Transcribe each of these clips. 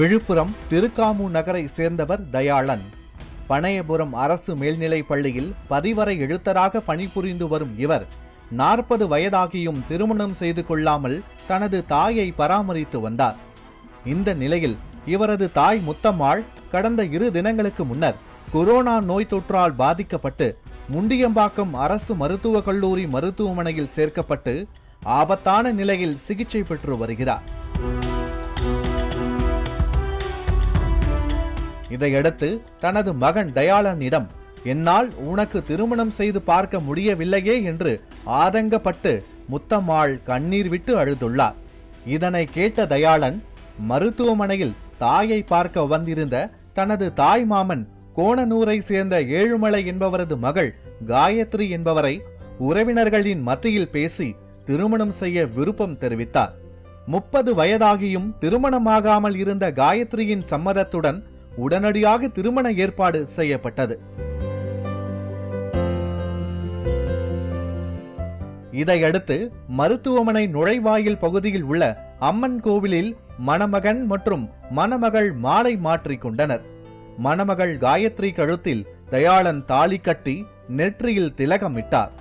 விழுப்புரம் திருக்காமு நகரை சேர்ந்தவர் தயாளன் பனையபுரம் அரசு மேல்நிலைப் பள்ளியில் பதிவரை எழுத்தராக பணிபுரிந்து வரும் இவர் நாற்பது வயதாகியும் திருமணம் செய்து கொள்ளாமல் தனது தாயை பராமரித்து வந்தார் இந்த நிலையில் இவரது தாய் முத்தம்மாள் கடந்த இரு தினங்களுக்கு முன்னர் கொரோனா நோய் தொற்றால் பாதிக்கப்பட்டு முண்டியம்பாக்கம் அரசு மருத்துவக் கல்லூரி மருத்துவமனையில் சேர்க்கப்பட்டு ஆபத்தான நிலையில் சிகிச்சை பெற்று வருகிறார் இதையடுத்து தனது மகன் தயாளனிடம் என்னால் உனக்கு திருமணம் செய்து பார்க்க முடியவில்லையே என்று ஆதங்கப்பட்டு முத்தம்மாள் கண்ணீர் விட்டு அழுதுள்ளார் இதனை கேட்ட தயாளன் மருத்துவமனையில் தாயை பார்க்க வந்திருந்த தனது தாய் மாமன் கோணனூரை சேர்ந்த ஏழுமலை என்பவரது மகள் காயத்ரி என்பவரை உறவினர்களின் மத்தியில் பேசி திருமணம் செய்ய விருப்பம் தெரிவித்தார் முப்பது வயதாகியும் திருமணமாகாமல் இருந்த காயத்ரியின் சம்மதத்துடன் உடனடியாக திருமண ஏற்பாடு செய்யப்பட்டது இதையடுத்து மருத்துவமனை நுழைவாயில் பகுதியில் உள்ள அம்மன் கோவிலில் மணமகன் மற்றும் மணமகள் மாலை மாற்றிக் கொண்டனர் மணமகள் காயத்ரி கழுத்தில் தயாளன் தாலி கட்டி நெற்றியில் திலகமிட்டார்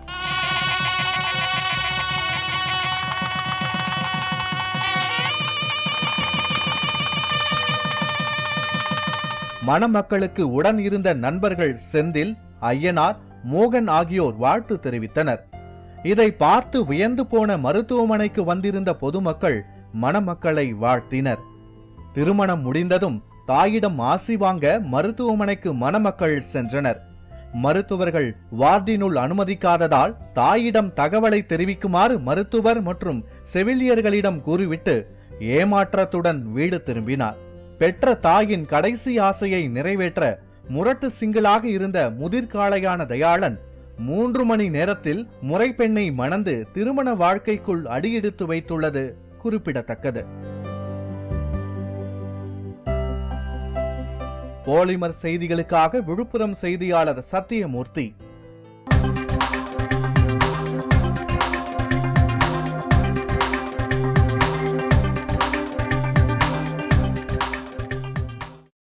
மணமக்களுக்கு உடன் இருந்த நண்பர்கள் செந்தில் ஐயனார் மோகன் ஆகியோர் வாழ்த்து தெரிவித்தனர் இதை பார்த்து வியந்து போன மருத்துவமனைக்கு வந்திருந்த பொதுமக்கள் மணமக்களை வாழ்த்தினர் திருமணம் முடிந்ததும் தாயிடம் ஆசி வாங்க மருத்துவமனைக்கு மணமக்கள் சென்றனர் மருத்துவர்கள் வார்டினுள் அனுமதிக்காததால் தாயிடம் தகவலை தெரிவிக்குமாறு மருத்துவர் மற்றும் செவிலியர்களிடம் கூறிவிட்டு ஏமாற்றத்துடன் வீடு திரும்பினார் பெற்ற தாயின் கடைசி ஆசையை நிறைவேற்ற முரட்டு சிங்களாக இருந்த முதிர்காளையான தயாளன் மூன்று மணி நேரத்தில் முறைப்பெண்ணை மணந்து திருமண வாழ்க்கைக்குள் அடியெடுத்து வைத்துள்ளது குறிப்பிடத்தக்கது பாலிமர் செய்திகளுக்காக விழுப்புரம் செய்தியாளர் சத்தியமூர்த்தி